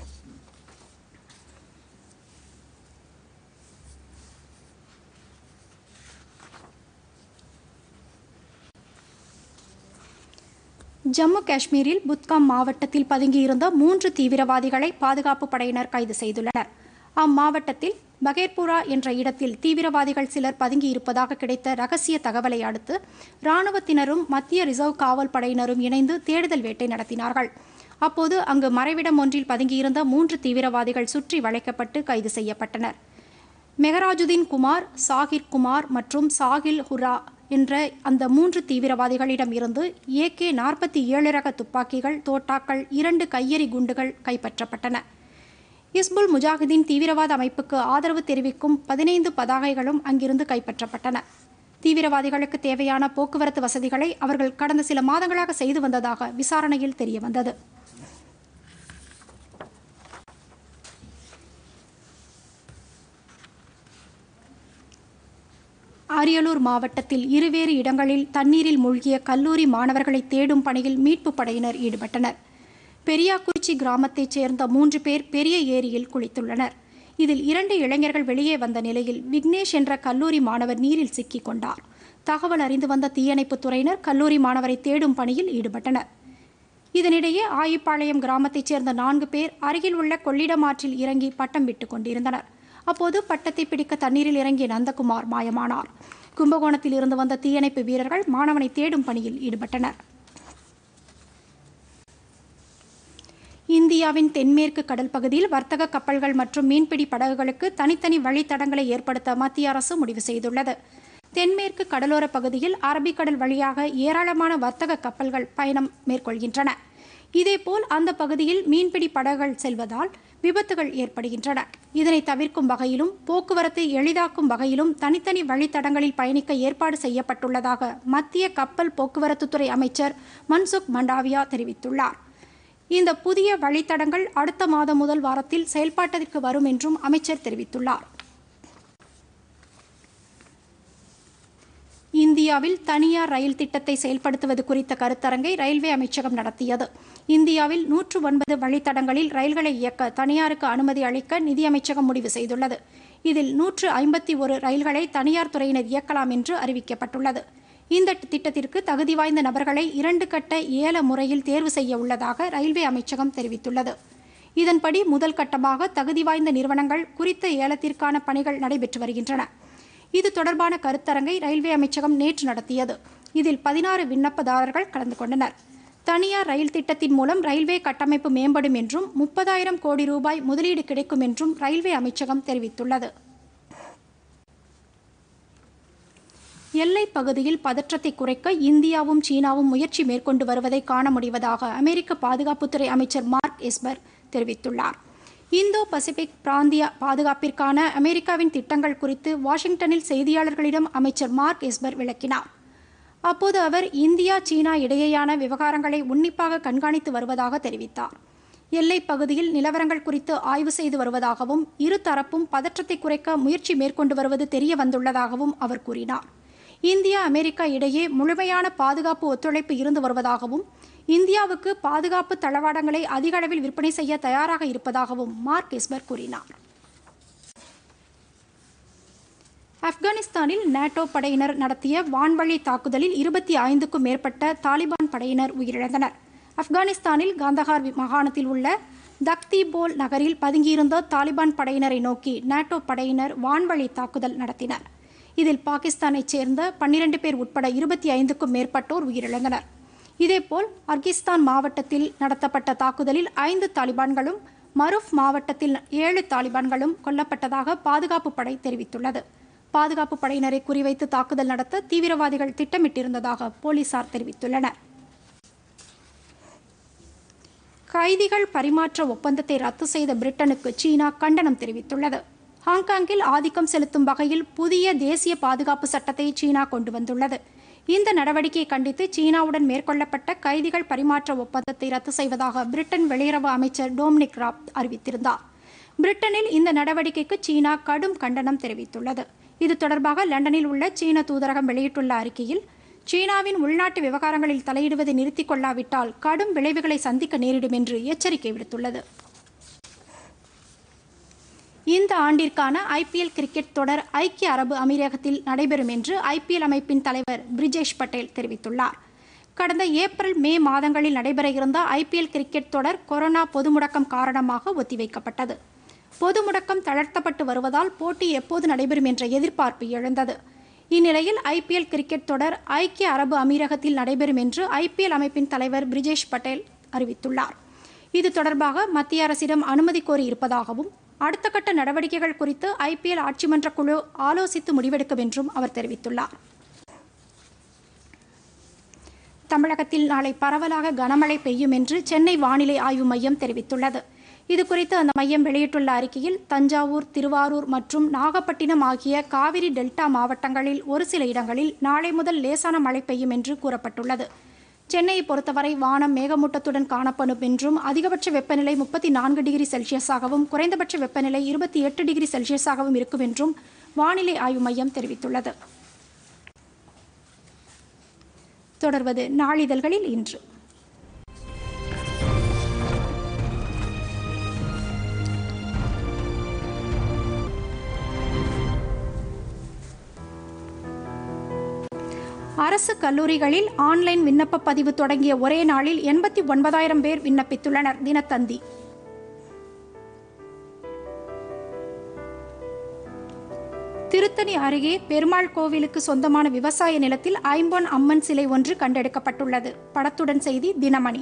ஜம்மு காஷ்மீரில் புத்காம் மாவட்டத்தில் பதுங்கியிருந்த மூன்று தீவிரவாதிகளை பாதுகாப்பு படையினர் கைது செய்துள்ளனர் அம்மாவட்டத்தில் பகேர்புரா என்ற இடத்தில் தீவிரவாதிகள் சிலர் பதுங்கியிருப்பதாக கிடைத்த ரகசிய தகவலை அடுத்து இராணுவத்தினரும் மத்திய ரிசர்வ் காவல் படையினரும் இணைந்து தேடுதல் வேட்டை நடத்தினார்கள் அப்போது அங்கு மறைவிடம் ஒன்றில் பதுங்கியிருந்த மூன்று தீவிரவாதிகள் சுற்றி வளைக்கப்பட்டு கைது செய்யப்பட்டனர் மெகராஜுதீன் குமார் சாகிர் குமார் மற்றும் சாகில் ஹுரா என்ற அந்த மூன்று தீவிரவாதிகளிடம் இருந்து ஏகே நாற்பத்தி ஏழு ரக துப்பாக்கிகள் தோட்டாக்கள் இரண்டு கையெறி குண்டுகள் கைப்பற்றப்பட்டன இஸ்புல் முஜாஹிதீன் தீவிரவாத அமைப்புக்கு ஆதரவு தெரிவிக்கும் பதினைந்து பதாகைகளும் அங்கிருந்து கைப்பற்றப்பட்டன தீவிரவாதிகளுக்கு தேவையான போக்குவரத்து வசதிகளை அவர்கள் கடந்த சில மாதங்களாக செய்து வந்ததாக விசாரணையில் தெரியவந்தது அரியலூர் மாவட்டத்தில் இருவேறு இடங்களில் தண்ணீரில் மூழ்கிய கல்லூரி மாணவர்களை தேடும் பணியில் மீட்புப் படையினர் ஈடுபட்டனர் பெரியாக்குறிச்சி கிராமத்தைச் சேர்ந்த மூன்று பேர் பெரிய ஏரியில் குளித்துள்ளனர் இதில் இரண்டு இளைஞர்கள் வெளியே வந்த நிலையில் விக்னேஷ் என்ற கல்லூரி மாணவர் நீரில் சிக்கிக் கொண்டார் தகவல் அறிந்து வந்த தீயணைப்புத் துறையினர் கல்லூரி மாணவரை தேடும் பணியில் ஈடுபட்டனர் இதனிடையே ஆயிப்பாளையம் கிராமத்தைச் சேர்ந்த நான்கு பேர் அருகில் உள்ள கொள்ளிடம் ஆற்றில் இறங்கி பட்டம் விட்டுக் கொண்டிருந்தனர் அப்போது பட்டத்தை பிடிக்க தண்ணீரில் இறங்கிய நந்தகுமார் மாயமானார் கும்பகோணத்தில் இருந்து வந்த தீயணைப்பு வீரர்கள் மாணவனை தேடும் பணியில் ஈடுபட்டனர் இந்தியாவின் தென்மேற்கு கடல் பகுதியில் வர்த்தக கப்பல்கள் மற்றும் மீன்பிடி படகுகளுக்கு தனித்தனி வழித்தடங்களை ஏற்படுத்த மத்திய அரசு முடிவு செய்துள்ளது தென்மேற்கு கடலோர பகுதியில் அரபிக்கடல் வழியாக ஏராளமான வர்த்தக கப்பல்கள் பயணம் மேற்கொள்கின்றன இதேபோல் அந்த பகுதியில் மீன்பிடி படகுகள் செல்வதால் விபத்துகள் ஏற்படுகின்றன இதனை தவிர்க்கும் வகையிலும் போக்குவரத்தை எளிதாக்கும் வகையிலும் தனித்தனி வழித்தடங்களில் பயணிக்க ஏற்பாடு செய்யப்பட்டுள்ளதாக மத்திய கப்பல் போக்குவரத்துத்துறை அமைச்சர் மன்சுக் மண்டாவியா தெரிவித்துள்ளார் இந்த புதிய வழித்தடங்கள் அடுத்த மாதம் முதல் வாரத்தில் செயல்பாட்டிற்கு வரும் என்றும் அமைச்சர் தெரிவித்துள்ளார் இந்தியாவில் தனியார் ரயில் திட்டத்தை செயல்படுத்துவது குறித்த கருத்தரங்கை ரயில்வே அமைச்சகம் நடத்தியது இந்தியாவில் நூற்று ஒன்பது வழித்தடங்களில் ரயில்களை இயக்க தனியாருக்கு அனுமதி அளிக்க நிதி அமைச்சகம் முடிவு செய்துள்ளது இதில் நூற்று ஐம்பத்தி ஒரு ரயில்களை தனியார் துறையினர் இயக்கலாம் என்று அறிவிக்கப்பட்டுள்ளது இந்த திட்டத்திற்கு தகுதி வாய்ந்த நபர்களை இரண்டு கட்ட ஏல முறையில் தேர்வு செய்ய உள்ளதாக ரயில்வே அமைச்சகம் தெரிவித்துள்ளது இதன்படி முதல் கட்டமாக தகுதி வாய்ந்த நிறுவனங்கள் குறித்த ஏலத்திற்கான பணிகள் நடைபெற்று வருகின்றன இது தொடர்பான கருத்தரங்கை ரயில்வே அமைச்சகம் நேற்று நடத்தியது இதில் பதினாறு விண்ணப்பதாரர்கள் கலந்து கொண்டனர் தனியார் ரயில் திட்டத்தின் மூலம் ரயில்வே கட்டமைப்பு மேம்படும் என்றும் முப்பதாயிரம் கோடி ரூபாய் முதலீடு கிடைக்கும் என்றும் ரயில்வே அமைச்சகம் தெரிவித்துள்ளது எல்லைப் பகுதியில் பதற்றத்தை குறைக்க இந்தியாவும் சீனாவும் முயற்சி மேற்கொண்டு வருவதை காண முடிவதாக அமெரிக்க பாதுகாப்புத்துறை அமைச்சர் மார்க் எஸ்பர் தெரிவித்துள்ளார் இந்தோ பசிபிக் பிராந்திய பாதுகாப்பிற்கான அமெரிக்காவின் திட்டங்கள் குறித்து வாஷிங்டனில் செய்தியாளர்களிடம் அமைச்சர் மார்க் எஸ்பர் விளக்கினார் அப்போது அவர் இந்தியா சீனா இடையேயான விவகாரங்களை உன்னிப்பாக கண்காணித்து வருவதாக தெரிவித்தார் எல்லைப் பகுதியில் நிலவரங்கள் குறித்து ஆய்வு செய்து வருவதாகவும் இரு தரப்பும் பதற்றத்தை குறைக்க முயற்சி மேற்கொண்டு வருவது தெரிய வந்துள்ளதாகவும் அவர் கூறினார் இந்தியா அமெரிக்கா இடையே முழுமையான பாதுகாப்பு ஒத்துழைப்பு இருந்து வருவதாகவும் இந்தியாவுக்கு பாதுகாப்பு தளவாடங்களை அதிக அளவில் விற்பனை செய்ய தயாராக இருப்பதாகவும் மார்க் எஸ்பர் கூறினார் ஆப்கானிஸ்தானில் நேட்டோ படையினர் நடத்திய வான்வழி தாக்குதலில் இருபத்தி ஐந்துக்கும் மேற்பட்ட தாலிபான் படையினர் உயிரிழந்தனர் ஆப்கானிஸ்தானில் காந்தஹார் மாகாணத்தில் உள்ள தக்திபோல் நகரில் பதுங்கியிருந்த தாலிபான் படையினரை நோக்கி நேட்டோ படையினர் வான்வழி தாக்குதல் நடத்தினர் இதில் பாகிஸ்தானைச் சேர்ந்த பன்னிரண்டு பேர் உட்பட இருபத்தி ஐந்துக்கும் மேற்பட்டோர் உயிரிழந்தனர் இதேபோல் அர்கிஸ்தான் மாவட்டத்தில் நடத்தப்பட்ட தாக்குதலில் ஐந்து தாலிபான்களும் மருஃப் மாவட்டத்தில் ஏழு தாலிபான்களும் கொல்லப்பட்டதாக பாதுகாப்பு படை தெரிவித்துள்ளது பாதுகாப்பு படையினரை குறிவைத்து தாக்குதல் நடத்த தீவிரவாதிகள் திட்டமிட்டிருந்ததாக போலீசார் தெரிவித்துள்ளனர் கைதிகள் பரிமாற்ற ஒப்பந்தத்தை ரத்து செய்த பிரிட்டனுக்கு சீனா கண்டனம் தெரிவித்துள்ளது ஹாங்காங்கில் ஆதிக்கம் செலுத்தும் வகையில் புதிய தேசிய பாதுகாப்பு சட்டத்தை சீனா கொண்டு வந்துள்ளது இந்த நடவடிக்கையை கண்டித்து சீனாவுடன் மேற்கொள்ளப்பட்ட கைதிகள் பரிமாற்ற ஒப்பந்தத்தை ரத்து செய்வதாக பிரிட்டன் வெளியுறவு அமைச்சர் டோம்னிக் ராப் அறிவித்திருந்தார் பிரிட்டனில் இந்த நடவடிக்கைக்கு சீனா கடும் கண்டனம் தெரிவித்துள்ளது இது தொடர்பாக லண்டனில் உள்ள சீன தூதரகம் வெளியிட்டுள்ள அறிக்கையில் சீனாவின் உள்நாட்டு விவகாரங்களில் தலையிடுவதை நிறுத்திக் கொள்ளாவிட்டால் கடும் விளைவுகளை சந்திக்க நேரிடும் என்று எச்சரிக்கை விடுத்துள்ளது இந்த ஆண்டிற்கான ஐபிஎல் கிரிக்கெட் தொடர் ஐக்கிய அரபு அமீரகத்தில் நடைபெறும் என்று ஐபிஎல் அமைப்பின் தலைவர் பிரிஜேஷ் பட்டேல் தெரிவித்துள்ளார் கடந்த ஏப்ரல் மே மாதங்களில் நடைபெற இருந்த ஐபிஎல் கிரிக்கெட் தொடர் கொரோனா பொது முடக்கம் காரணமாக ஒத்திவைக்கப்பட்டது பொது முடக்கம் தளர்த்தப்பட்டு வருவதால் போட்டி எப்போது நடைபெறும் என்ற எதிர்பார்ப்பு எழுந்தது இந்நிலையில் ஐபிஎல் கிரிக்கெட் தொடர் ஐக்கிய அரபு அமீரகத்தில் நடைபெறும் என்று ஐபிஎல் அமைப்பின் தலைவர் பிரிஜேஷ் பட்டேல் அறிவித்துள்ளார் இது தொடர்பாக மத்திய அரசிடம் அனுமதி கோரி இருப்பதாகவும் அடுத்த கட்ட நடவடிக்கைகள் குறித்து ஐபிஎல் ஆட்சிமன்ற குழு ஆலோசித்து முடிவெடுக்கும் என்றும் அவர் தெரிவித்துள்ளார் தமிழகத்தில் நாளை பரவலாக கனமழை பெய்யும் என்று சென்னை வானிலை ஆய்வு மையம் தெரிவித்துள்ளது இதுகுறித்து அந்த மையம் வெளியிட்டுள்ள அறிக்கையில் தஞ்சாவூர் திருவாரூர் மற்றும் நாகப்பட்டினம் ஆகிய காவிரி டெல்டா மாவட்டங்களில் ஒரு சில இடங்களில் நாளை முதல் லேசான மழை பெய்யும் என்று கூறப்பட்டுள்ளது சென்னையை பொறுத்தவரை வானம் மேகமூட்டத்துடன் காணப்படும் என்றும் அதிகபட்ச வெப்பநிலை முப்பத்தி நான்கு டிகிரி செல்சியஸாகவும் குறைந்தபட்ச வெப்பநிலை இருபத்தி எட்டு டிகிரி செல்சியஸாகவும் இருக்கும் என்றும் வானிலை ஆய்வு மையம் தெரிவித்துள்ளது தொடர்வது நாளிதழ்களில் இன்று அரசு கல்லூரிகளில் ஆன்லைன் விண்ணப்ப பதிவு தொடங்கிய ஒரே நாளில் எண்பத்தி ஒன்பதாயிரம் பேர் விண்ணப்பித்துள்ளனர் தினத்தந்தி திருத்தணி அருகே பெருமாள் கோவிலுக்கு சொந்தமான விவசாய நிலத்தில் ஐம்பொன் அம்மன் சிலை ஒன்று கண்டெடுக்கப்பட்டுள்ளது படத்துடன் செய்தி தினமணி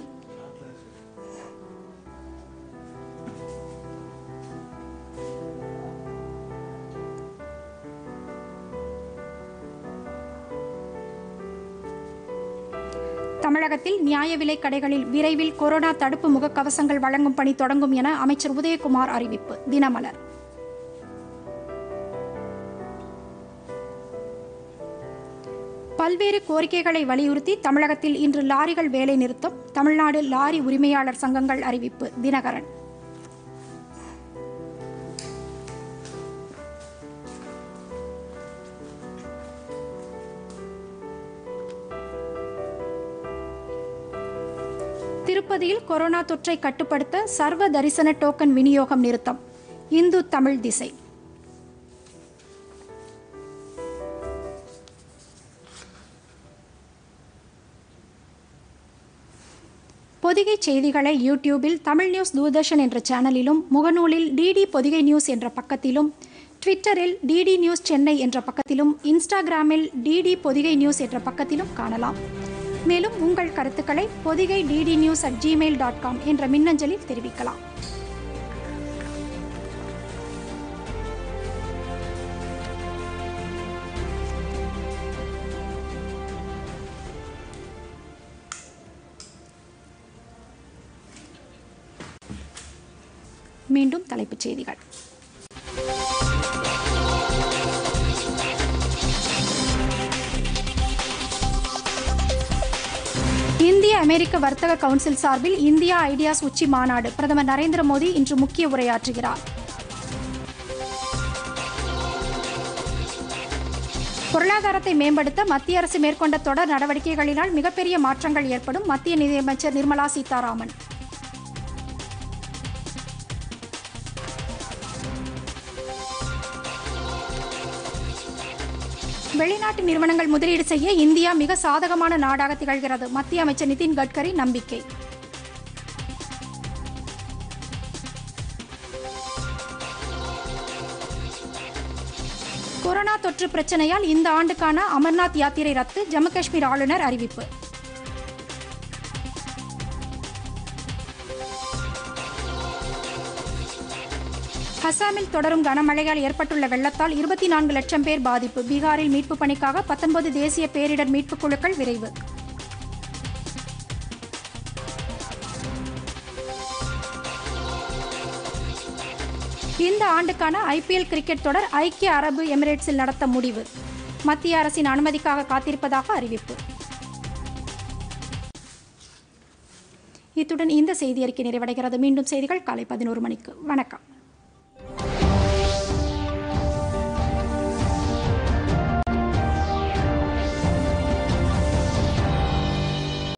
தமிழகத்தில் நியாய விலைக் கடைகளில் விரைவில் கொரோனா தடுப்பு முகக்கவசங்கள் வழங்கும் பணி தொடங்கும் என அமைச்சர் உதயகுமார் அறிவிப்பு தினமலர் பல்வேறு கோரிக்கைகளை வலியுறுத்தி தமிழகத்தில் இன்று லாரிகள் வேலை நிறுத்தம் தமிழ்நாடு லாரி உரிமையாளர் சங்கங்கள் அறிவிப்பு தினகரன் திருப்பதியில் கொரோனா தொற்றை கட்டுப்படுத்த சர்வ தரிசன டோக்கன் விநியோகம் நிறுத்தம் இந்து தமிழ் திசை பொதிகை செய்திகளை யூடியூபில் தமிழ் நியூஸ் தூர்தர்ஷன் என்ற சேனலிலும் முகநூலில் டிடி பொதிகை நியூஸ் என்ற பக்கத்திலும் ட்விட்டரில் டிடி நியூஸ் சென்னை என்ற பக்கத்திலும் இன்ஸ்டாகிராமில் டிடி பொதிகை நியூஸ் என்ற பக்கத்திலும் காணலாம் மேலும் உங்கள் கருத்துக்களை Podhigai DD news at Gmail dot com என்ற மின்னஞ்சலில் தெரிவிக்கலாம் மீண்டும் தலைப்புச் செய்திகள் இந்திய அமெரிக்க வர்த்தக கவுன்சில் சார்பில் இந்தியா ஐடியாஸ் உச்சி மாநாடு பிரதமர் நரேந்திர மோடி இன்று முக்கிய உரையாற்றுகிறார் பொருளாதாரத்தை மேம்படுத்த மத்திய அரசு மேற்கொண்ட தொடர் நடவடிக்கைகளினால் மிகப்பெரிய மாற்றங்கள் ஏற்படும் மத்திய நிதியமைச்சர் நிர்மலா சீதாராமன் வெளிநாட்டு நிறுவனங்கள் முதலீடு செய்ய இந்தியா மிக சாதகமான நாடாக திகழ்கிறது மத்திய அமைச்சர் நிதின் கட்கரி நம்பிக்கை கொரோனா தொற்று தொற்று பிரச்சனையால் இந்த ஆண்டுக்கான அமர்நாத் யாத்திரை ரத்து ஜம்மு காஷ்மீர் ஆளுநர் அறிவிப்பு அசாமில் தொடரும் கனமழையால் ஏற்பட்டுள்ள வெள்ளத்தால் இருபத்தி நான்கு லட்சம் பேர் பாதிப்பு பீகாரில் மீட்புப் பணிக்காக பத்தொன்பது தேசிய பேரிடர் மீட்புக் குழுக்கள் விரைவு இந்த ஆண்டுக்கான ஐபிஎல் கிரிக்கெட் தொடர் ஐக்கிய அரபு எமிரேட்ஸில் நடத்த முடிவு மத்திய அரசின் அனுமதிக்காக காத்திருப்பதாக அறிவிப்பு இத்துடன் இந்த செய்தி அறிக்கை நிறைவடைகிறது மீண்டும் செய்திகள் காலை பதினோரு மணிக்கு வணக்கம்